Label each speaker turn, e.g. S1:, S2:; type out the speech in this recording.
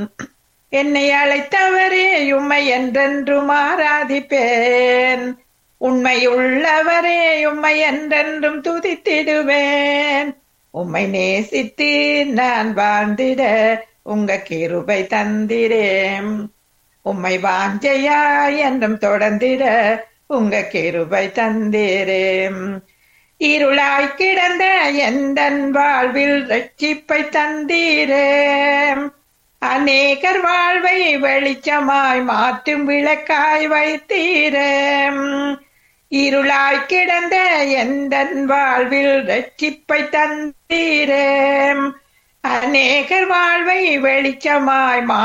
S1: என்னை அழைத்தவரே உம்மை என்றென்றும் ஆராதிப்பேன் உண்மையுள்ளவரே உம்மை என்றென்றும் துதித்திடுவேன் உம்மை நேசித்து நான் வாழ்ந்திட உங்க கிருபை தந்திரேன் உம்மை வாஞ்சையா என்றும் தொடர்ந்திட உங்க கிருபை தந்தீரேன் இருளாய் கிடந்த எந்தன் வாழ்வில் ரட்சிப்பை தந்தீரேன் அநேகர் வாழ்வை வெளிச்சமாய் மாற்றும் விளக்காய் வைத்தீரேன் இருளாய் கிடந்த எந்தன் வாழ்வில் ரட்சிப்பை தந்தீரேன் அநேகர் வாழ்வை வெளிச்சமாய் மா